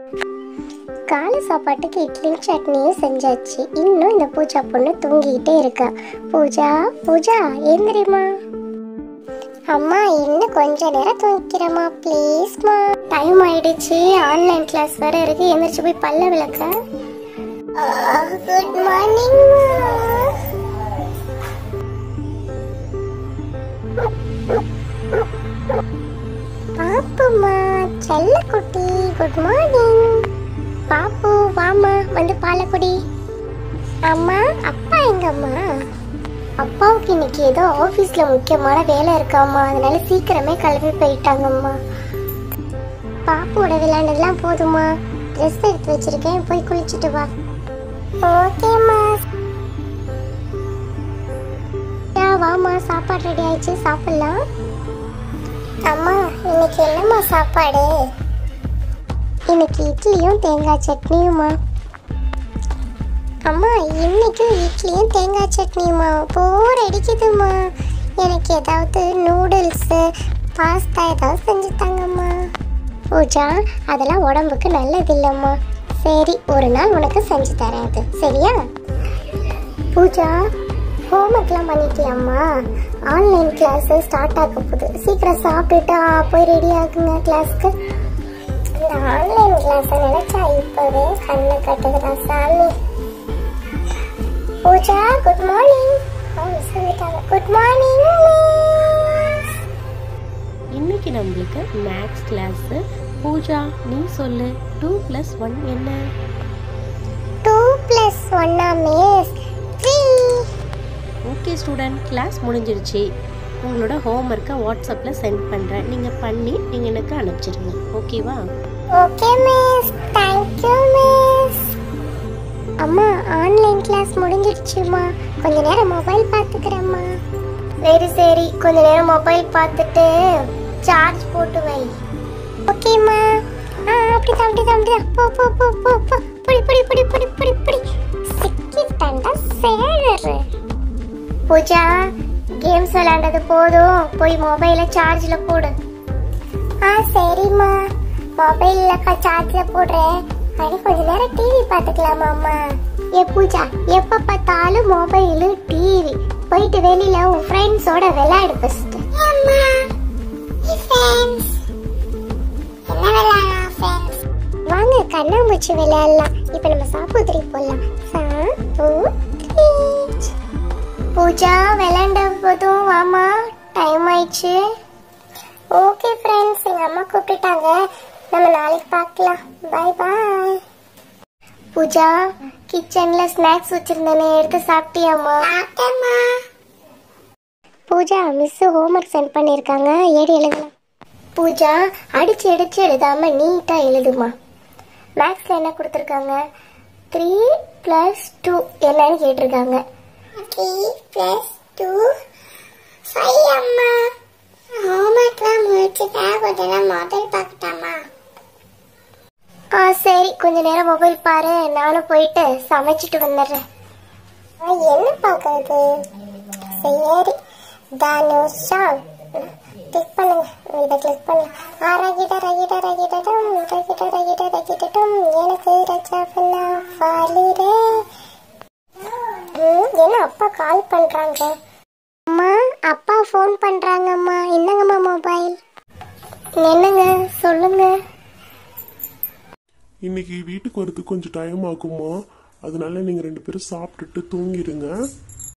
காலை சாப்பாட்டுக்கு இட்லியும் சட்னியும் செஞ்சாச்சு இன்னும் இந்த பூஜா பொண்ணு தூங்கிக்கிட்டே இருக்கா பூஜா பூஜா ஏந்திரிமா அம்மா இன்னும் கொஞ்ச நேரம் தூங்கிக்கிறேம்மா ப்ளீஸ்மா டைம் ஆயிடுச்சு ஆன்லைன் கிளாஸ் வேற இருக்கு எந்திரிச்சு போய் பல்ல விளக்க குட் மார்னிங் பாப்புமா செல்ல குட்டி குட் மார்னிங் பாப்பு வாமா வந்து பாலை குடி அம்மா அப்பா எங்கம்மா அப்பாவுக்கு இன்னைக்கு ஏதோ ஆஃபீஸில் முக்கியமான வேலை இருக்காம்மா அதனால சீக்கிரமே கிளம்பி போயிட்டாங்கம்மா பாப்போட விளையாண்டதெல்லாம் போதுமா ட்ரெஸ் எடுத்து வச்சிருக்கேன் போய் குளிச்சுட்டு வா ஓகேம்மா வாமா சாப்பாடு ரெடி ஆயிடுச்சு சாப்பிடலாம் அம்மா இன்னைக்கு என்னம்மா சாப்பாடு இன்னைக்கு இட்லியும் தேங்காய் சட்னியுமா அம்மா இன்னைக்கும் இட்லியும் தேங்காய் சட்னியுமா போர் அடிக்குதுமா எனக்கு ஏதாவது நூடுல்ஸு பாஸ்தா ஏதாவது செஞ்சு தாங்கம்மா பூஜா அதெல்லாம் உடம்புக்கு நல்லது இல்லைம்மா சரி ஒரு நாள் உனக்கு செஞ்சு தரேன் அது சரியா பூஜா ஹோம்ஒர்க்லாம் பண்ணிக்கலாமா ஆன்லைன் கிளாஸ் ஸ்டார்ட் ஆக போகுது சீக்கிரம் சாப்பிட்டுட்டா போய் ரெடி ஆகுங்க கிளாஸ்க்கு இந்த ஆன்லைன் கிளாஸ் நினைச்சா இப்பவே கண்ணு கட்டுதுடா சாமி பூஜா குட் மார்னிங் சொல்லிட்டாங்க குட் மார்னிங் இன்னைக்கு நம்மளுக்கு மேக்ஸ் கிளாஸு பூஜா நீ சொல்லு டூ ப்ளஸ் ஒன் என்ன டூ பிளஸ் ஒன்னா miss three okay student class முடிஞ்சிருச்சு உங்களோட ஹோம்ஒர்க்கை வாட்ஸ்அப்பில் சென்ட் பண்ணுறேன் நீங்கள் பண்ணி நீங்கள் எனக்கு அனுப்பிச்சிடுங்க ஓகேவா ஓகே மிஸ் தேங்க்யூ மிஸ் அம்மா ஆன்லைன் கிளாஸ் முடிஞ்சிடுச்சுமா கொஞ்ச நேரம் மொபைல் பார்த்துக்கிறேம்மா சரி சரி கொஞ்ச நேரம் மொபைல் பார்த்துட்டு சார்ஜ் போட்டு வை ஓகேம்மா ஆ அப்படிதான் அப்படிதான் அப்படிதான் போ போ போ போ போ புடி புடி புடி புடி புடி புடி சிக்கிட்டாண்டா சேழரு பூஜா கேம்ஸ் விளையாண்டது போதும் போய் மொபைலை சார்ஜில் போடு ஆ சரிம்மா மொபைலில் சார்ஜில் போடுறேன் அடி கொஞ்ச நேரம் டிவி பார்த்துக்கலாமா அம்மா ஏ பூஜா எப்போ பார்த்தாலும் மொபைலு டிவி போயிட்டு வெளியில உன் ஃப்ரெண்ட்ஸோட விளையாடு ஃபர்ஸ்ட் வாங்க கண்ணாமூச்சி விளையாடலாம் இப்போ நம்ம சாப்பிட்ரி போடலாம் சா பூ பூஜா விளையாண்ட போதும் வாமா டைம் ஆயிடுச்சு ஓகே ஃப்ரெண்ட்ஸ் எங்கள் அம்மா கூப்பிட்டாங்க நம்ம நாளைக்கு பார்க்கலாம் பை பாய் பூஜா கிச்சன்ல ஸ்நாக்ஸ் வச்சிருந்தேனே எடுத்து சாப்பிட்டியாம்மா சாப்பிட்டேம்மா பூஜா மிஸ் ஹோம்ஒர்க் சென்ட் பண்ணியிருக்காங்க ஏடி எழுதலாம் பூஜா அடிச்சு அடிச்சு எழுதாம நீட்டா எழுதுமா மேக்ஸ்ல என்ன கொடுத்துருக்காங்க த்ரீ பிளஸ் டூ என்னன்னு கேட்டிருக்காங்க த்ரீ பிளஸ் டூ ஃபைவ் அம்மா ஹோம்ஒர்க்லாம் முடிச்சுட்டா கொஞ்ச நேரம் மொபைல் பார்க்கட்டாமா ஆ சரி கொஞ்ச நேரம் மொபைல் பாரு நானும் போயிட்டு சமைச்சிட்டு வந்துடுறேன் ஆ, என்ன பார்க்கறது சரி தனுஷம் கிளிக் பண்ணுங்க இதை கிளிக் பண்ணு ஆ ரகிட ரகிட ரகிடட்டும் ரகிட ரகிட ரகிடட்டும் எனக்கு ரச்சா பண்ணா ஃபாலிரே ம், என்ன அப்பா கால் பண்றாங்க அம்மா அப்பா ஃபோன் பண்றாங்கம்மா என்னங்கம்மா மொபைல் என்னங்க சொல்லுங்க இன்னைக்கு வீட்டுக்கு வரதுக்கு கொஞ்சம் டைம் ஆகுமா அதனால நீங்க ரெண்டு பேரும் சாப்பிட்டுட்டு தூங்கிடுங்க